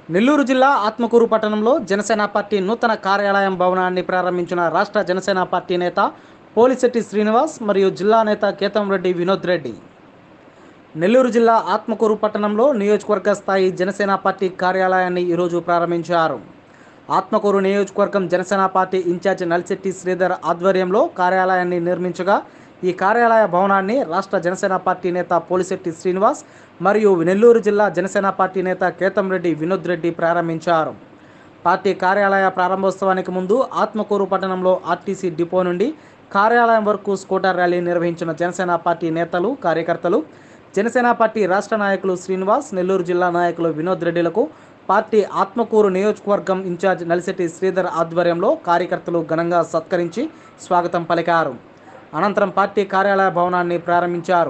నెల్లూరు జిల్లా ఆత్మకూరు పట్టణంలో జనసేన పార్టీ నూతన కార్యాలయం భవనాన్ని ప్రారంభించిన రాష్ట్ర జనసేన పార్టీ నేత పోలిశెట్టి శ్రీనివాస్ మరియు జిల్లా నేత కేతంరెడ్డి వినోద్ రెడ్డి నెల్లూరు జిల్లా ఆత్మకూరు పట్టణంలో నియోజకవర్గ స్థాయి జనసేన పార్టీ కార్యాలయాన్ని ఈరోజు ప్రారంభించారు ఆత్మకూరు నియోజకవర్గం జనసేన పార్టీ ఇన్ఛార్జ్ నల్శెట్టి శ్రీధర్ ఆధ్వర్యంలో కార్యాలయాన్ని నిర్మించగా ఈ కార్యాలయ భవనాన్ని రాష్ట్ర జనసేన పార్టీ నేత పోలిశెట్టి శ్రీనివాస్ మరియు నెల్లూరు జిల్లా జనసేన పార్టీ నేత కేతంరెడ్డి వినోద్ రెడ్డి ప్రారంభించారు పార్టీ కార్యాలయ ప్రారంభోత్సవానికి ముందు ఆత్మకూరు పట్టణంలో ఆర్టీసీ డిపో నుండి కార్యాలయం వరకు స్కూటర్ ర్యాలీ నిర్వహించిన జనసేన పార్టీ నేతలు కార్యకర్తలు జనసేన పార్టీ రాష్ట్ర నాయకులు శ్రీనివాస్ నెల్లూరు జిల్లా నాయకులు వినోద్ రెడ్డిలకు పార్టీ ఆత్మకూరు నియోజకవర్గం ఇన్ఛార్జ్ నలిశెట్టి శ్రీధర్ ఆధ్వర్యంలో కార్యకర్తలు ఘనంగా సత్కరించి స్వాగతం పలికారు అనంతరం పార్టీ కార్యాలయ భవనాన్ని ప్రారంభించారు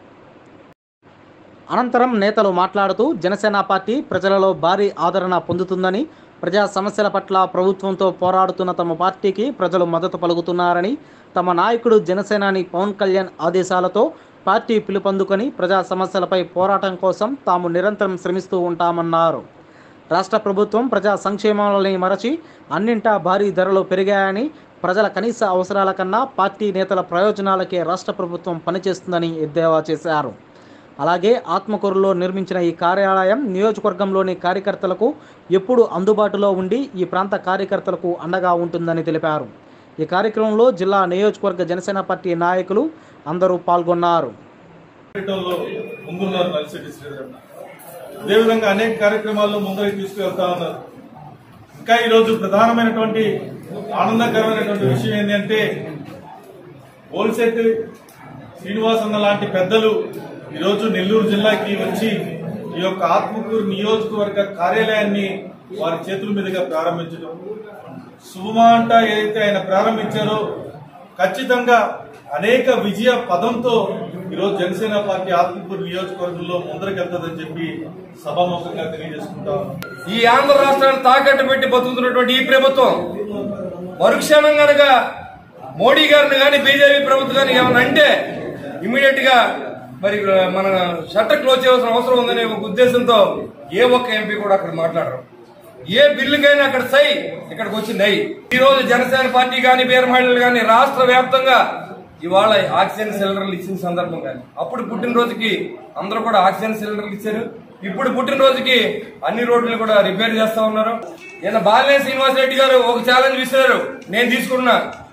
అనంతరం నేతలు మాట్లాడుతూ జనసేన పార్టీ ప్రజలలో భారీ ఆదరణ పొందుతుందని ప్రజా సమస్యల పట్ల ప్రభుత్వంతో పోరాడుతున్న తమ పార్టీకి ప్రజలు మద్దతు పలుకుతున్నారని తమ నాయకుడు జనసేనాని పవన్ కళ్యాణ్ ఆదేశాలతో పార్టీ పిలుపందుకొని ప్రజా సమస్యలపై పోరాటం కోసం తాము నిరంతరం శ్రమిస్తూ ఉంటామన్నారు రాష్ట్ర ప్రభుత్వం ప్రజా సంక్షేమాలని మరచి అన్నింటా భారీ ధరలు పెరిగాయని ప్రజల కనీస అవసరాల కన్నా పార్టీ నేతల ప్రయోజనాలకే రాష్ట్ర ప్రభుత్వం పనిచేస్తుందని ఎద్దేవా చేశారు అలాగే ఆత్మకూరులో నిర్మించిన ఈ కార్యాలయం నియోజకవర్గంలోని కార్యకర్తలకు ఎప్పుడు అందుబాటులో ఉండి ఈ ప్రాంత కార్యకర్తలకు అండగా ఉంటుందని తెలిపారు ఈ కార్యక్రమంలో జిల్లా నియోజకవర్గ జనసేన పార్టీ నాయకులు అందరూ పాల్గొన్నారు పర్యటనలో ముందున్నారు నలిశెట్టి శ్రీధర్ అదేవిధంగా అనేక కార్యక్రమాల్లో ముందరికి తీసుకువెళ్తా ఉన్నారు ఇంకా ఈరోజు ప్రధానమైనటువంటి ఆనందకరమైనటువంటి విషయం ఏంటంటే పోలిశెట్టి శ్రీనివాస్ అన్న లాంటి పెద్దలు ఈరోజు నెల్లూరు జిల్లాకి వచ్చి ఈ యొక్క ఆత్మకూరు నియోజకవర్గ కార్యాలయాన్ని వారి చేతుల మీదుగా ప్రారంభించడం శుభమాంట ఏదైతే ఆయన ప్రారంభించారో ఖచ్చితంగా అనేక విజయ పదంతో ఈరోజు జనసేన పార్టీ ఆత్మకూరు నియోజకవర్గంలో ముందరకెళ్తుందని చెప్పి సభాముఖంగా తెలియజేసుకుంటా ఉన్నాం. ఈ ఆంధ్ర రాష్ట్రాన్ని తాకట్టు పెట్టి బతుకుతున్నటువంటి ఈ ప్రభుత్వం మరుక్షణం గనక మోడీ గారిని కానీ బీజేపీ ప్రభుత్వం కానీ ఏమన్నా అంటే ఇమీడియట్ గా మరి మన షట్టర్ క్లోజ్ చేయాల్సిన అవసరం ఉందనే ఒక ఉద్దేశంతో ఏ ఒక్క ఎంపీ కూడా అక్కడ మాట్లాడరు ఏ బిల్లుకైనా అక్కడ సై ఇక్కడికి వచ్చింది అయి ఈ రోజు జనసేన పార్టీ కానీ బీర్ మహిళలు కానీ రాష్ట్ర వ్యాప్తంగా ఇవాళ ఆక్సిజన్ సిలిండర్లు ఇచ్చిన సందర్భం కానీ అప్పుడు పుట్టినరోజుకి అందరూ కూడా ఆక్సిజన్ సిలిండర్లు ఇచ్చారు ఇప్పుడు పుట్టినరోజుకి అన్ని రోడ్లు కూడా రిపేర్ చేస్తా ఉన్నారు ఈయన బాలినేని శ్రీనివాస్ రెడ్డి గారు ఒక ఛాలెంజ్ ఇస్తారు నేను తీసుకున్నా